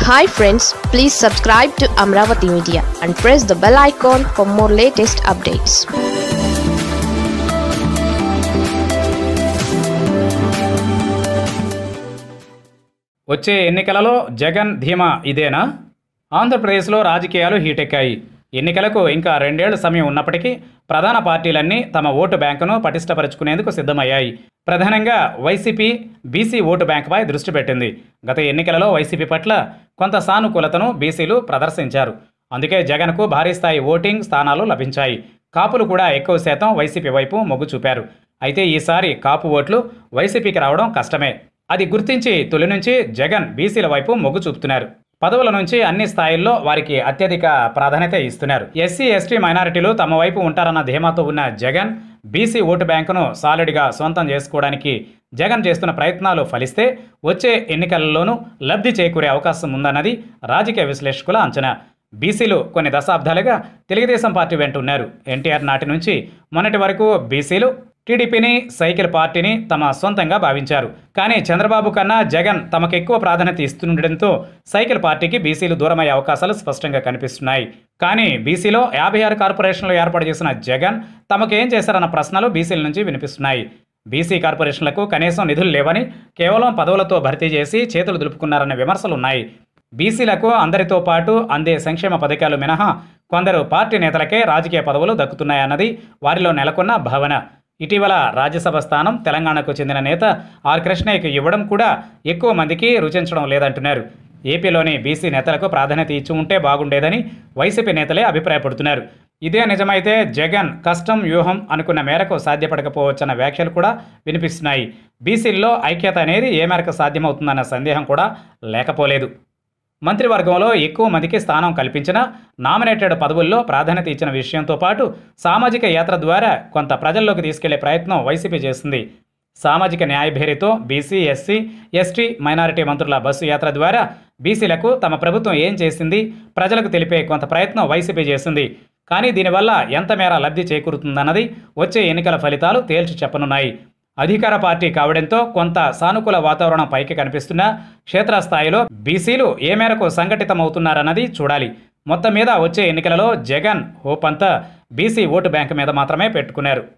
hi friends please subscribe to Amaravati media and press the bell icon for more latest updates వచ్చే ఎన్నికలలో జగన్ ధీమా ఇదేనా ఆంధ్రప్రదేశ్లో రాజకీయాలు హీటెక్కాయి ఎన్నికలకు ఇంకా రెండేళ్ల సమయం ఉన్నప్పటికీ ప్రధాన పార్టీలన్నీ తమ ఓటు బ్యాంకును పటిష్టపరుచుకునేందుకు సిద్ధమయ్యాయి ప్రధానంగా వైసీపీ బీసీ ఓటు బ్యాంకుపై దృష్టి పెట్టింది గత ఎన్నికలలో వైసీపీ పట్ల కొంత సానుకూలతను బీసీలు ప్రదర్శించారు అందుకే జగన్కు భారీ స్థాయి ఓటింగ్ స్థానాలు లభించాయి కాపులు కూడా ఎక్కువ శాతం వైసీపీ వైపు మొగ్గు చూపారు అయితే ఈసారి కాపు ఓట్లు వైసీపీకి రావడం కష్టమే అది గుర్తించి తొలి నుంచి జగన్ బీసీల వైపు మొగ్గు చూపుతున్నారు పదవుల నుంచి అన్ని స్థాయిల్లో వారికి అత్యధిక ప్రాధాన్యత ఇస్తున్నారు ఎస్సీ ఎస్టీ మైనారిటీలు తమ వైపు ఉంటారన్న ధీమాతో ఉన్న జగన్ బీసీ ఓటు బ్యాంకును సాలిడ్గా సొంతం చేసుకోవడానికి జగన్ చేస్తున్న ప్రయత్నాలు ఫలిస్తే వచ్చే ఎన్నికలలోనూ లబ్ధి చేకూరే అవకాశం ఉందన్నది రాజకీయ విశ్లేషకుల అంచనా బీసీలు కొన్ని దశాబ్దాలుగా తెలుగుదేశం పార్టీ వెంట ఉన్నారు ఎన్టీఆర్ నాటి నుంచి మొన్నటి వరకు బీసీలు టీడీపీని సైకిల్ పార్టీని తమ సొంతంగా భావించారు కానీ చంద్రబాబు కన్నా జగన్ తమకు ఎక్కువ ప్రాధాన్యత ఇస్తుండటంతో సైకిల్ పార్టీకి బీసీలు దూరమయ్యే అవకాశాలు స్పష్టంగా కనిపిస్తున్నాయి కానీ బీసీలో యాభై ఆరు కార్పొరేషన్లు ఏర్పాటు చేసిన జగన్ తమకేం చేశారన్న ప్రశ్నలు బీసీల నుంచి వినిపిస్తున్నాయి బీసీ కార్పొరేషన్లకు కనీసం నిధులు లేవని కేవలం పదవులతో భర్తీ చేసి చేతులు దులుపుకున్నారన్న విమర్శలు ఉన్నాయి బీసీలకు అందరితో పాటు అందే సంక్షేమ పథకాలు మినహా కొందరు పార్టీ నేతలకే రాజకీయ పదవులు దక్కుతున్నాయన్నది వారిలో నెలకొన్న భావన ఇటీవల రాజ్యసభ స్థానం తెలంగాణకు చెందిన నేత ఆర్ కృష్ణయ్యకు ఇవ్వడం కూడా ఎక్కువ మందికి రుచించడం లేదంటున్నారు ఏపీలోని బీసీ నేతలకు ప్రాధాన్యత ఇచ్చి ఉంటే బాగుండేదని వైసీపీ నేతలే అభిప్రాయపడుతున్నారు ఇదే నిజమైతే జగన్ కష్టం వ్యూహం అనుకున్న మేరకు సాధ్యపడకపోవచ్చన్న వ్యాఖ్యలు కూడా వినిపిస్తున్నాయి బీసీల్లో ఐక్యత అనేది ఏ మేరకు సాధ్యమవుతుందన్న సందేహం కూడా లేకపోలేదు మంత్రివర్గంలో ఎక్కువ మందికి స్థానం కల్పించిన నామినేటెడ్ పదవుల్లో ప్రాధాన్యత ఇచ్చిన విషయంతో పాటు సామాజిక యాత్ర ద్వారా కొంత ప్రజల్లోకి తీసుకెళ్లే ప్రయత్నం వైసీపీ చేస్తుంది సామాజిక న్యాయ భేరితో బీసీ ఎస్సీ ఎస్టీ మైనారిటీ మంత్రుల బస్సు యాత్ర ద్వారా బీసీలకు తమ ప్రభుత్వం ఏం చేసింది ప్రజలకు తెలిపే కొంత ప్రయత్నం వైసీపీ చేసింది కానీ దీనివల్ల ఎంత మేర లబ్ధి చేకూరుతుందన్నది వచ్చే ఎన్నికల ఫలితాలు తేల్చి చెప్పనున్నాయి అధికార పార్టీ కావడంతో కొంత సానుకూల వాతావరణం పైకి కనిపిస్తున్నా క్షేత్రస్థాయిలో బీసీలు ఏ మేరకు సంఘటితమవుతున్నారన్నది చూడాలి మొత్తం మీద వచ్చే ఎన్నికలలో జగన్ హోప్ అంతా బీసీ ఓటు బ్యాంకు మీద మాత్రమే పెట్టుకున్నారు